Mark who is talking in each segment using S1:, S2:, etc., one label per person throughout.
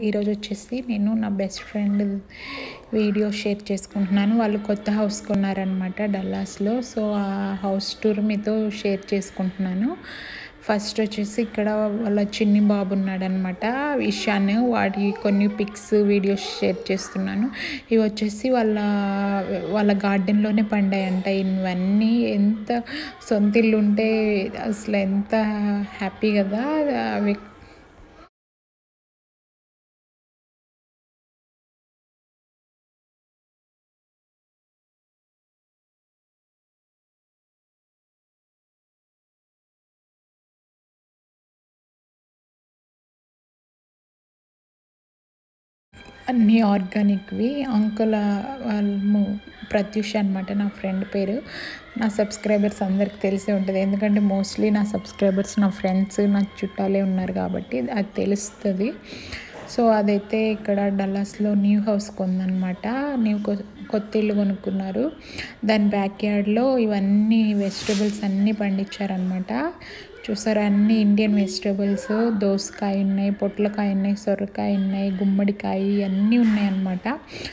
S1: ఈరోజు వచ్చేసి నేను నా బెస్ట్ ఫ్రెండ్ వీడియో షేర్ చేసుకుంటున్నాను వాళ్ళు కొత్త హౌస్ కొన్నారనమాట డల్లాస్లో సో ఆ హౌస్ టూర్ మీతో షేర్ చేసుకుంటున్నాను ఫస్ట్ వచ్చేసి ఇక్కడ వాళ్ళ చిన్ని బాబు ఉన్నాడనమాట ఇషాన్ వాడి కొన్ని పిక్స్ వీడియోస్ షేర్ చేస్తున్నాను ఇవి వచ్చేసి వాళ్ళ వాళ్ళ గార్డెన్లోనే పండాయంట ఇవన్నీ ఎంత సొంత ఇల్లు ఉంటే అసలు ఎంత హ్యాపీ కదా అవి అన్నీ ఆర్గానిక్వి అంకుల్ వాళ్ళు ప్రత్యూష అనమాట నా ఫ్రెండ్ పేరు నా సబ్స్క్రైబర్స్ అందరికి తెలిసే ఉంటుంది ఎందుకంటే మోస్ట్లీ నా సబ్స్క్రైబర్స్ నా ఫ్రెండ్స్ నా చుట్టాలే ఉన్నారు కాబట్టి అది తెలుస్తుంది సో అదైతే ఇక్కడ డల్లాస్లో న్యూ హౌస్ కొందనమాట న్యూ కొత్త ఇల్లు కొనుక్కున్నారు దాని బ్యాక్ యార్డ్లో ఇవన్నీ వెజిటబుల్స్ అన్నీ పండించారనమాట చూసారా అన్ని ఇండియన్ వెజిటబుల్స్ దోసకాయ ఉన్నాయి పొట్లకాయ ఉన్నాయి సొరకాయ ఉన్నాయి గుమ్మడికాయ అన్నీ ఉన్నాయి అన్నమాట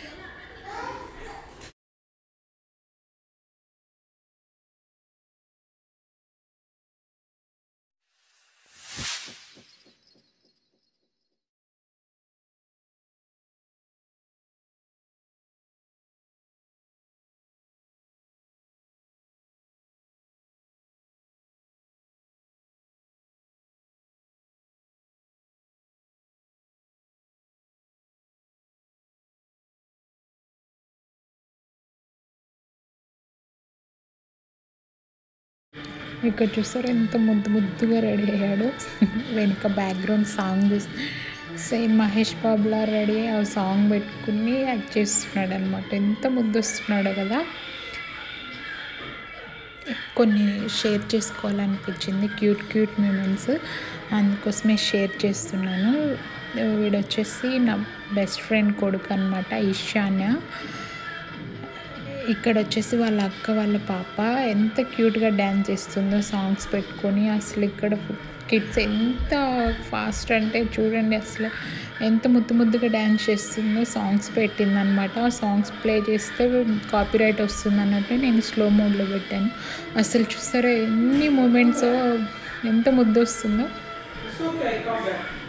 S1: ఇక్కడ చూసారా ఎంత ముద్దు ముద్దుగా రెడీ అయ్యాడు వెనుక బ్యాక్గ్రౌండ్ సాంగ్ చూసి సేమ్ మహేష్ బాబులా రెడీ అయ్యి ఆ సాంగ్ పెట్టుకుని యాక్ట్ చేస్తున్నాడు అనమాట ఎంత ముద్దు వస్తున్నాడు కదా కొన్ని షేర్ చేసుకోవాలనిపించింది క్యూట్ క్యూట్ మూమెంట్స్ అందుకోసమే షేర్ చేస్తున్నాను వీడు వచ్చేసి నా బెస్ట్ ఫ్రెండ్ కొడుకు అనమాట ఈశాన్య ఇక్కడ వచ్చేసి వాళ్ళ అక్క వాళ్ళ పాప ఎంత క్యూట్గా డ్యాన్స్ చేస్తుందో సాంగ్స్ పెట్టుకొని అసలు ఇక్కడ కిడ్స్ ఎంత ఫాస్ట్ అంటే చూడండి అసలు ఎంత ముద్దు ముద్దుగా డ్యాన్స్ చేస్తుందో సాంగ్స్ పెట్టిందనమాట ఆ సాంగ్స్ ప్లే చేస్తే కాపీరైట్ వస్తుంది అన్నట్టు నేను స్లో మోడ్లో పెట్టాను అసలు చూసారా ఎన్ని మూమెంట్స్ ఎంత ముద్దు వస్తుందో
S2: It's okay, come back.